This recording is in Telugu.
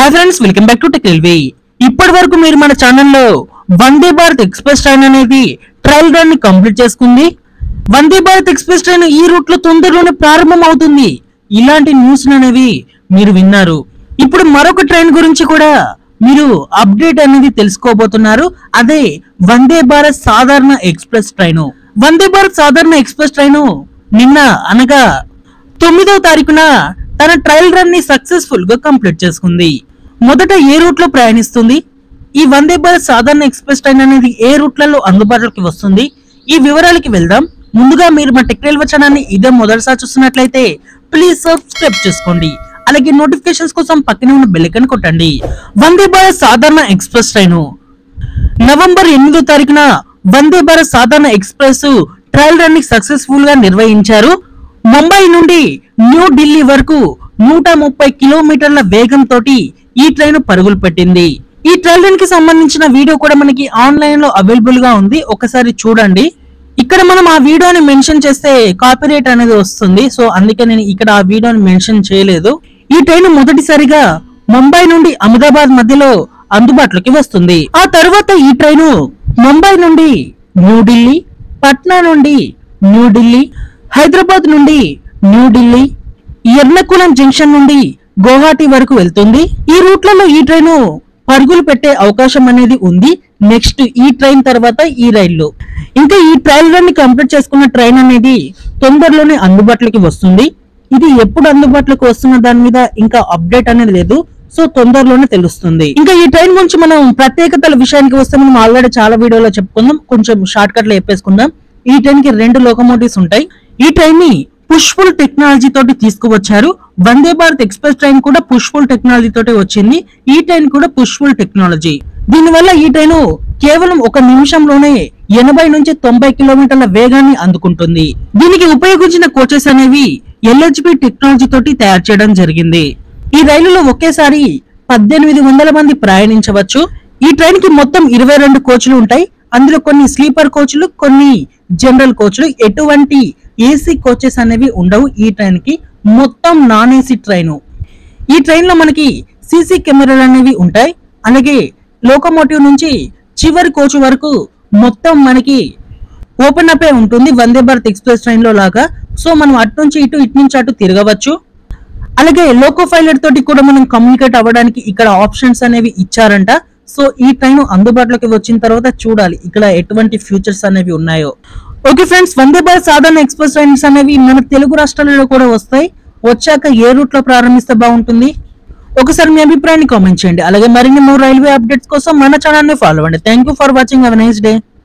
hi friends welcome back to tech railway ఇప్పటి వరకు మీరు మన ఛానల్లో వందే భారత్ ఎక్స్ప్రెస్ ట్రైన్ అనేది ట్రయల్ రన్ ని కంప్లీట్ చేసుకుంది వందే భారత్ ఎక్స్ప్రెస్ ట్రైన్ ఈ రూట్ లో తొందరలోనే ప్రారంభం అవుతుంది ఇలాంటి న్యూస్ అనేవి మీరు విన్నారు ఇప్పుడు మరొక ట్రైన్ గురించి కూడా మీరు అప్డేట్ అనేది తెలుసుకోబోతున్నారు అదే వందే భారత్ సాధారణ ఎక్స్ప్రెస్ ట్రైన్ వందే భారత్ సాధారణ ఎక్స్ప్రెస్ ట్రైన్ నిన్న అనగా తొమ్మిదవ తారీఖున తన ట్రయల్ రన్ ని సక్సెస్ఫుల్ గా కంప్లీట్ చేసుకుంది మొదట ఏ రూట్ లో ప్రయాణిస్తుంది ఈ వందే భారత్ సాధారణ ఎక్స్ప్రెస్ ట్రైన్ అనేది ఏ రూట్లలో అందుబాటులోకి వస్తుంది ఈ వివరాలకి వెళ్దాం ముందుగా మీరు మా టెక్ రైల్వే ఛానల్ ని ఇదే మొదటిసారి చూస్తున్నట్లయితే ప్లీజ్ సబ్స్క్రైబ్ చేసుకోండి అలాగే నోటిఫికేషన్స్ కోసం పక్కనే ఉన్న బెల్ ఐకాన్ కొట్టండి వందే భారత్ సాధారణ ఎక్స్ప్రెస్ ట్రైన్ నవంబర్ ఎనిమిదో తారీఖున వందే భారత్ సాధారణ ఎక్స్ప్రెస్ ట్రయల్ రన్ ని సక్సెస్ఫుల్ గా నిర్వహించారు ముంబై నుండి న్యూ ఢిల్లీ వరకు నూట ముప్పై కిలోమీటర్ల వేగంతో ఈ ట్రైన్ పరుగులు పెట్టింది ఈ ట్రయల్ రన్ కి సంబంధించిన వీడియో కూడా మనకి ఆన్లైన్ లో అవైలబుల్ గా ఉంది ఒకసారి చూడండి ఇక్కడ మనం ఆ వీడియోని మెన్షన్ చేస్తే కాపీరైట్ అనేది వస్తుంది సో అందుకే నేను ఇక్కడ ఆ వీడియోని మెన్షన్ చేయలేదు ఈ ట్రైన్ మొదటిసారిగా ముంబై నుండి అహ్మదాబాద్ మధ్యలో అందుబాటులోకి వస్తుంది ఆ తర్వాత ఈ ట్రైన్ ముంబై నుండి న్యూఢిల్లీ పట్నా నుండి న్యూఢిల్లీ హైదరాబాద్ నుండి న్యూఢిల్లీ ఎర్నకులం జంక్షన్ నుండి గువాహటి వరకు వెళ్తుంది ఈ రూట్లలో ఈ ట్రైన్ పరుగులు పెట్టే అవకాశం అనేది ఉంది నెక్స్ట్ ఈ ట్రైన్ తర్వాత ఈ రైల్లో ఇంకా ఈ ట్రయల్ రన్ ని కంప్లీట్ చేసుకున్న ట్రైన్ అనేది తొందరలోనే అందుబాటులోకి వస్తుంది ఇది ఎప్పుడు అందుబాటులోకి వస్తున్న దాని మీద ఇంకా అప్డేట్ అనేది లేదు సో తొందరలోనే తెలుస్తుంది ఇంకా ఈ ట్రైన్ గురించి మనం ప్రత్యేకతల విషయానికి వస్తే మనం ఆల్రెడీ చాలా వీడియోలో చెప్పుకుందాం కొంచెం షార్ట్ కట్ లో చెప్పేసుకుందాం ఈ ట్రైన్ కి రెండు లోకమోటివ్స్ ఉంటాయి ఈ ట్రైన్ ని పుష్ఫుల్ టెక్నాలజీ తోటి తీసుకువచ్చారు వందే భారత్ ఎక్స్ప్రెస్ ట్రైన్ కూడా పుష్ఫుల్ టెక్నాలజీ తోటి వచ్చింది ఈ ట్రైన్ కూడా పుష్ఫుల్ టెక్నాలజీ దీనివల్ల ఈ ట్రైన్ కేవలం ఒక నిమిషంలోనే ఎనభై నుంచి తొంభై కిలోమీటర్ల వేగాన్ని అందుకుంటుంది దీనికి ఉపయోగించిన కోచెస్ అనేవి ఎల్హెచ్పి టెక్నాలజీ తోటి తయారు చేయడం జరిగింది ఈ రైలులో ఒకేసారి పద్దెనిమిది వందల మంది ప్రయాణించవచ్చు ఈ ట్రైన్ కి మొత్తం ఇరవై రెండు కోచ్లు ఉంటాయి అందులో కొన్ని స్లీపర్ కోచ్లు కొన్ని జనరల్ కోచ్లు ఎటువంటి ఏసీ కోచెస్ అనేవి ఉండవు ఈ ట్రైన్ కి మొత్తం నాన్ ఏసీ ట్రైన్ ఈ ట్రైన్ లో మనకి సీసీ కెమెరాలు అనేవి ఉంటాయి అలాగే లోకోమోటివ్ నుంచి చివరి కోచ్ వరకు మొత్తం మనకి ఓపెన్ అప్ ఉంటుంది వందే భారత్ ఎక్స్ప్రెస్ ట్రైన్ లో లాగా సో మనం అటు నుంచి ఇటు ఇటు నుంచి అటు తిరగవచ్చు అలాగే లోకో పైలట్ తోటి కూడా మనం కమ్యూనికేట్ అవ్వడానికి ఇక్కడ ఆప్షన్స్ అనేవి ఇచ్చారంట సో ఈ ట్రైన్ అందుబాటులోకి వచ్చిన తర్వాత చూడాలి ఇక్కడ ఎటువంటి ఫ్యూచర్స్ అనేవి ఉన్నాయో ఓకే ఫ్రెండ్స్ వందే భారత్ సాధారణ ఎక్స్ప్రెస్ ట్రైన్స్ అనేవి మన తెలుగు రాష్ట్రాలలో కూడా వస్తాయి వచ్చాక ఏ రూట్ లో ప్రారంభిస్తే బాగుంటుంది ఒకసారి మీ అభిప్రాయాన్ని కామెంట్ చేయండి అలాగే మరిన్ని మూడు రైల్వే అప్డేట్స్ కోసం మన ఛానల్ ని ఫాలో అవ్వండి thank you for watching our nice day